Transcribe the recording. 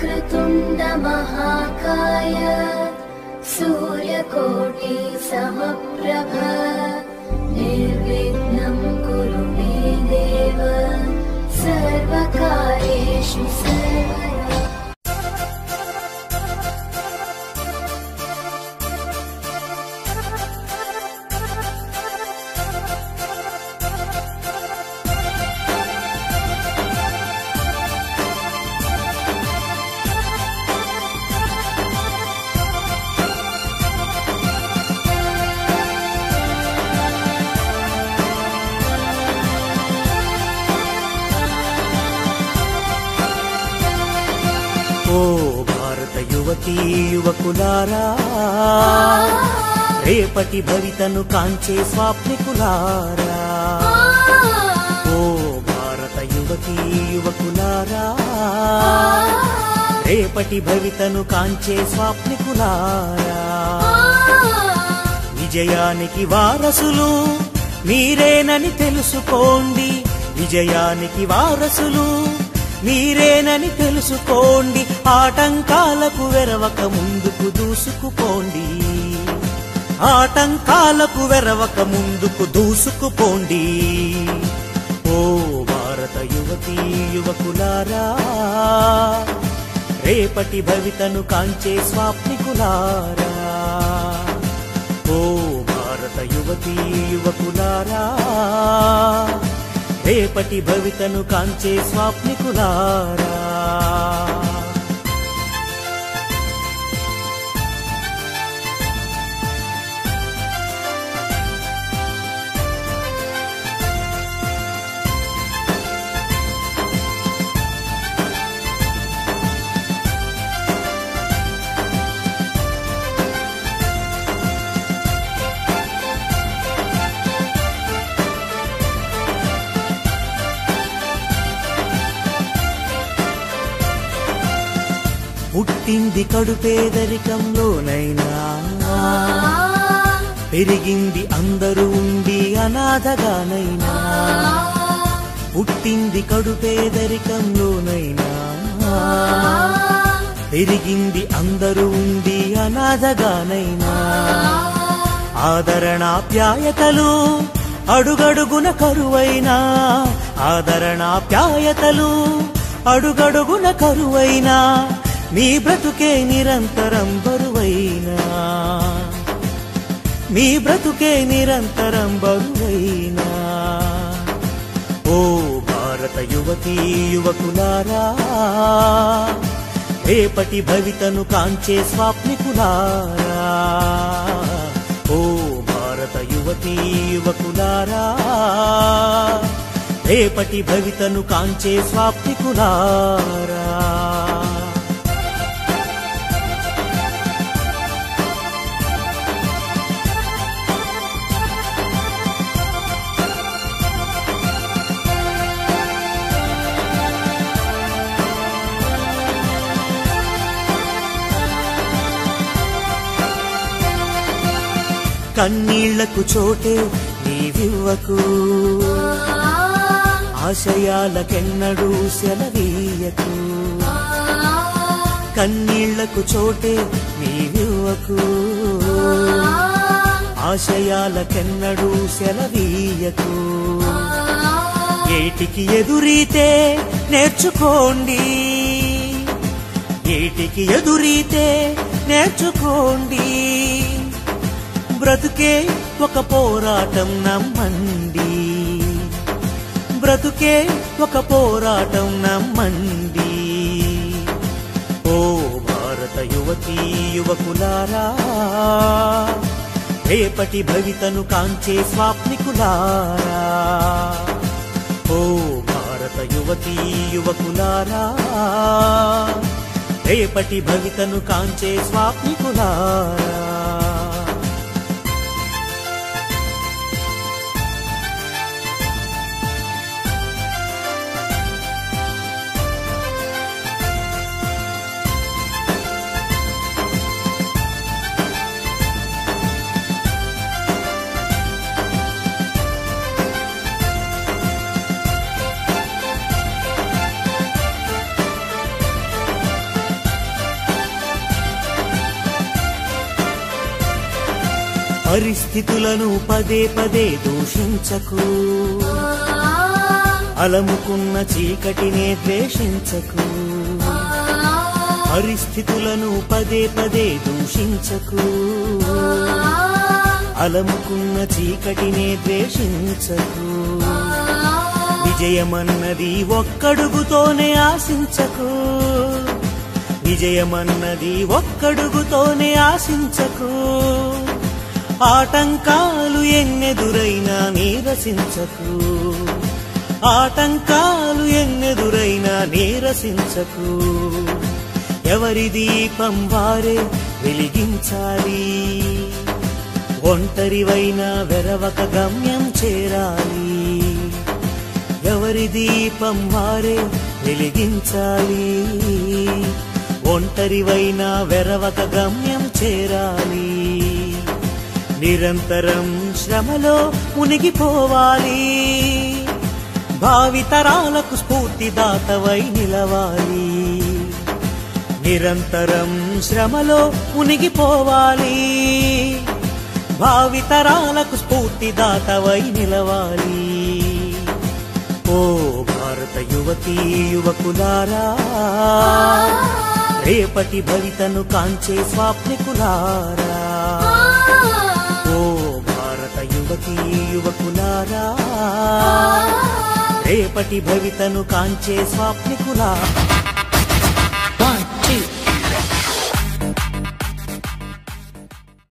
वक्रतुण्डमहाकाय सूर्यकोटि समप्रभ निर्विघ्नं कुरु मे देव सर्वकार्येषु सर्वदा ఓ భారత యువతీ యువకులారా రేపటి భవితను కాంచే స్వాప్నికులారా ఓ భారత యువతీ యువకులారా రేపటి భవితను కాంచే స్వాప్నికులారా విజయానికి వారసులు మీరేనని తెలుసుకోండి విజయానికి వారసులు మీరేనని తెలుసుకోండి ఆటంకాలకు వెరవక ముందుకు దూసుకుపోండి ఆటంకాలకు వెరవక ముందుకు దూసుకుపోండి ఓ భారత యువతీ యువకులారా రేపటి భవితను కాంచే స్వాప్నికులారా ఓ భారత యువతీ యువకులారా రేపటి భవితను కాంచే స్వాప్నికులారా పుట్టింది కడు పేదరికంలోనైనా పెరిగింది అందరూ ఉండి అనాథగానైనా పుట్టింది కడు పేదరికంలోనైనా పెరిగింది అందరూ ఉండి అనాథగానైనా ఆదరణాప్యాయతలు అడుగడుగున కరువైనా ఆదరణాప్యాయతలు అడుగడుగున కరువైనా మీ బ్రతుకే నిరంతరం బరువైనా మీ బ్రతుకే నిరంతరం బరువైనా ఓ భారత యువతీ యువకులారా రేపటి భవితను కాంచే స్వాప్నికులారా ఓ భారత యువతీ యువకులారా రేపటి భవితను కాంచే స్వాప్నికులారా కన్నీళ్లకు చోటే నీవివ్వకు ఆశయాలకెన్నడూ సెలవీయకు కన్నీళ్లకు చోటే నీవివ్వకు ఆశయాలకెన్నడూ సెలవీయకు ఏటికి ఎదురీతే నేర్చుకోండి ఏటికి ఎదురీతే నేర్చుకోండి బ్రతుకే ఒక పోరాటం నమ్మండి బ్రతుకే ఒక పోరాటం నమ్మండి ఓ భారత యువతీ యువకులారా రేపటి భవితను కాంచే స్వాప్నికులారా ఓ భారత యువతీ యువకులారా రేపటి భవితను కాంచే స్వాప్నికులారా పరిస్థితులను పదే పదే దూషించకు అలముకున్న చీకటినే ద్వేషించకు పరిస్థితులను పదే పదే దూషించకు అలముకున్న చీకటినే ద్వేషించకు విజయమన్నది ఒక్కడుగుతోనే ఆశించకు విజయమన్నది ఒక్కడుగుతోనే ఆశించకు ఆటంకాలు ఎన్నెదురైనా నీరసించకు ఆటంకాలు ఎన్నెదురైనా నీరసించకు ఎవరి దీపం వారే వెలిగించాలి ఒంటరివైన వెరవక గమ్యం చేరాలి ఎవరి దీపం వారే వెలిగించాలి ఒంటరివైన వెరవక గమ్యం చేరాలి నిరంతరం శ్రమలో మునిగిపోవాలి భావితరాలకు స్ఫూర్తిదాతవై నిలవాలి నిరంతరం శ్రమలో మునిగిపోవాలి భావితరాలకు స్ఫూర్తిదాతవై నిలవాలి ఓ భారత యువతీ యువకులారా రేపటి భవితను కాంచే స్వాప్నికులారా ఓ భారత యువతీ యువకులారా రేపటి భవితను కాంచే స్వాప్నికులారా